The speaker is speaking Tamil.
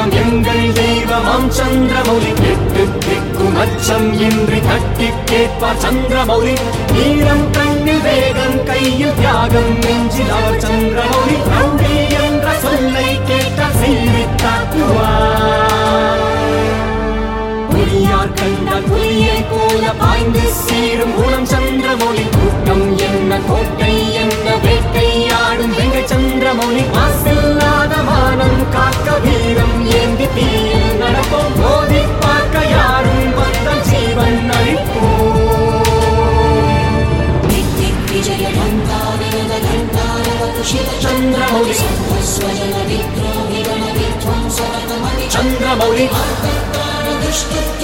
தெய்வம் எங்கள் தெய்வமாம் சந்திரமௌலி எட்டு திக்கும் அச்சம் இன்றி தட்டி கேட்பார் சந்திரமௌலி வீரம் கண்ணில் வேகம் கையில் தியாகம் நெஞ்சில் அவர் சந்திரமௌலி ரவுடி என்ற சொல்லை கேட்டால் சீறி தாக்குவார் புலியார் கண்டால் புலியை போல பாய்ந்து சீரும் குணம் சந்திரமௌலி கூட்டம் என்ன கோட்டை என்ன வேட்டையாடும் வெங்கை சந்திரமௌலி மாசில்லாத மானம் காக்க வீரம் ஏந்தி தீயில் நடப்போம் மோதி பார்க்க யாரும் வந்தால் ஜீவன் அழிப்போம் विजय घण्टा विनद घण्टारवतु शिव चन्द्रमौलि स्वजन विद्रोहि गण विध्वंसरकमणि சந்திரமௌலி दुष्कृत्य